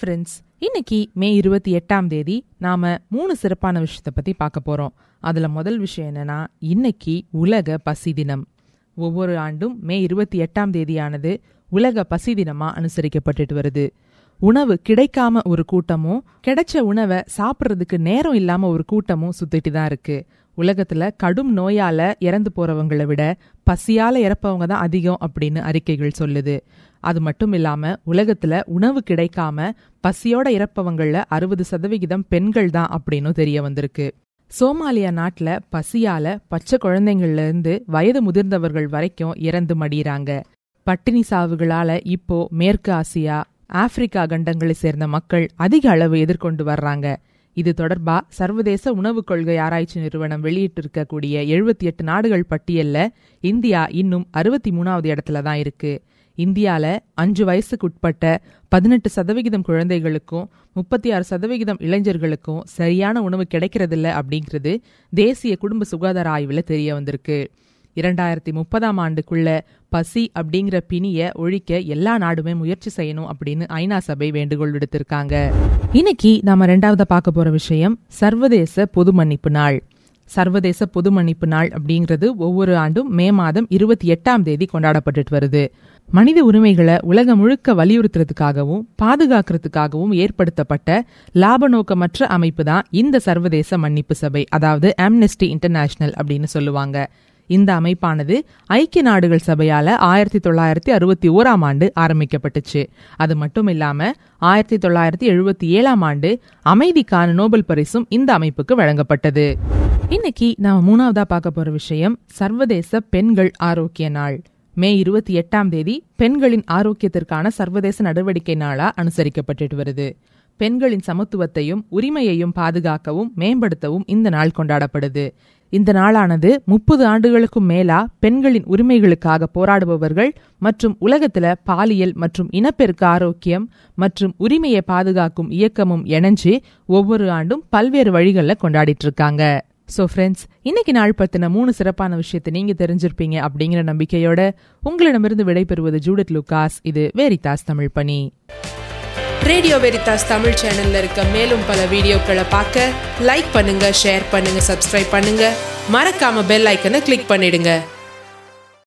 friends இன்னைக்கு மே இருபத்தி எட்டாம் தேதி நாம மூணு சிறப்பான விஷயத்த பத்தி பார்க்க போறோம் அதுல முதல் விஷயம் என்னன்னா இன்னைக்கு உலக பசி தினம் ஒவ்வொரு ஆண்டும் மே இருபத்தி எட்டாம் தேதியானது உலக பசி தினமா அனுசரிக்கப்பட்டுட்டு வருது உணவு கிடைக்காம ஒரு கூட்டமும் கிடைச்ச உணவை சாப்பிட்றதுக்கு நேரம் இல்லாம ஒரு கூட்டமும் சுத்திட்டு தான் இருக்கு உலகத்துல கடும் நோயால இறந்து போறவங்களை விட பசியால இறப்பவங்க தான் அதிகம் அப்படின்னு அறிக்கைகள் சொல்லுது அது மட்டும் இல்லாம உலகத்துல உணவு கிடைக்காம பசியோட இறப்பவங்கள்ல அறுபது சதவிகிதம் பெண்கள் தான் அப்படின்னு தெரிய வந்திருக்கு சோமாலியா நாட்டுல பசியால பச்சை குழந்தைங்கள்ல இருந்து வயது முதிர்ந்தவர்கள் வரைக்கும் இறந்து மடியிறாங்க பட்டினி சாவுகளால இப்போ மேற்கு ஆசியா ஆப்பிரிக்கா கண்டங்களை சேர்ந்த மக்கள் அதிக அளவு எதிர்கொண்டு வர்றாங்க இது தொடர்பா சர்வதேச உணவுக் கொள்கை ஆராய்ச்சி நிறுவனம் வெளியிட்டிருக்கக்கூடிய எழுபத்தி எட்டு நாடுகள் பட்டியல்ல இந்தியா இன்னும் அறுபத்தி மூணாவது இடத்துல தான் இருக்கு இந்தியால அஞ்சு வயசுக்கு உட்பட்ட பதினெட்டு சதவிகிதம் குழந்தைகளுக்கும் முப்பத்தி ஆறு சதவிகிதம் இளைஞர்களுக்கும் சரியான உணவு கிடைக்கிறதில்ல அப்படிங்கிறது தேசிய குடும்ப சுகாதார ஆய்வுல தெரிய வந்திருக்கு இரண்டாயிரத்தி முப்பதாம் ஆண்டுக்குள்ள பசி அப்படிங்கிற பிணிய ஒழிக்க எல்லா நாடுமே முயற்சி செய்யணும் அப்படின்னு ஐநா சபை வேண்டுகோள் விடுத்திருக்காங்க இன்னைக்கு நாம ரெண்டாவதா பார்க்க போற விஷயம் சர்வதேச பொது மன்னிப்பு நாள் சர்வதேச பொது மன்னிப்பு நாள் அப்படிங்கிறது ஒவ்வொரு ஆண்டும் மே மாதம் இருபத்தி எட்டாம் தேதி கொண்டாடப்பட்டுட்டு வருது மனித உரிமைகளை உலகம் முழுக்க வலியுறுத்துறதுக்காகவும் பாதுகாக்கிறதுக்காகவும் ஏற்படுத்தப்பட்ட லாப நோக்கமற்ற அமைப்பு தான் இந்த சர்வதேச மன்னிப்பு சபை அதாவது ஆம்னெஸ்டி இன்டர்நேஷனல் அப்படின்னு சொல்லுவாங்க இந்த அமைப்பானது ஐக்கிய நாடுகள் சபையால ஆயிரத்தி தொள்ளாயிரத்தி அறுபத்தி ஓராம் ஆண்டு ஆரம்பிக்கப்பட்டுச்சு அது மட்டும் இல்லாம ஆயிரத்தி தொள்ளாயிரத்தி எழுபத்தி ஏழாம் ஆண்டு அமைதிக்கான நோபல் பரிசும் இந்த அமைப்புக்கு வழங்கப்பட்டது இன்னைக்கு நாம மூணாவதா பார்க்க போற விஷயம் சர்வதேச பெண்கள் ஆரோக்கிய நாள் மே இருபத்தி எட்டாம் தேதி பெண்களின் ஆரோக்கியத்திற்கான சர்வதேச நடவடிக்கை நாளா அனுசரிக்கப்பட்டுட்டு வருது பெண்களின் சமத்துவத்தையும் உரிமையையும் பாதுகாக்கவும் மேம்படுத்தவும் இந்த நாள் கொண்டாடப்படுது இந்த நாளானது முப்பது ஆண்டுகளுக்கும் மேலா பெண்களின் உரிமைகளுக்காக போராடுபவர்கள் மற்றும் உலகத்துல பாலியல் மற்றும் இனப்பெருக்க ஆரோக்கியம் மற்றும் உரிமையை பாதுகாக்கும் இயக்கமும் இணைஞ்சு ஒவ்வொரு ஆண்டும் பல்வேறு வழிகளில் கொண்டாடிட்டு இருக்காங்க ஸோ ஃப்ரெண்ட்ஸ் இன்னைக்கு நாள் பத்தின மூணு சிறப்பான விஷயத்தை நீங்க தெரிஞ்சிருப்பீங்க அப்படிங்கிற நம்பிக்கையோட உங்களிடமிருந்து விடைபெறுவது ஜூடித் லுகாஸ் இது வேரிதாஸ் தமிழ் பணி ரேடியோ வெரிதாஸ் தமிழ் சேனல்ல இருக்க மேலும் பல வீடியோக்களை பார்க்க லைக் பண்ணுங்க ஷேர் பண்ணுங்க சப்ஸ்கிரைப் பண்ணுங்க மறக்காம பெல் ஐக்கனை கிளிக் பண்ணிடுங்க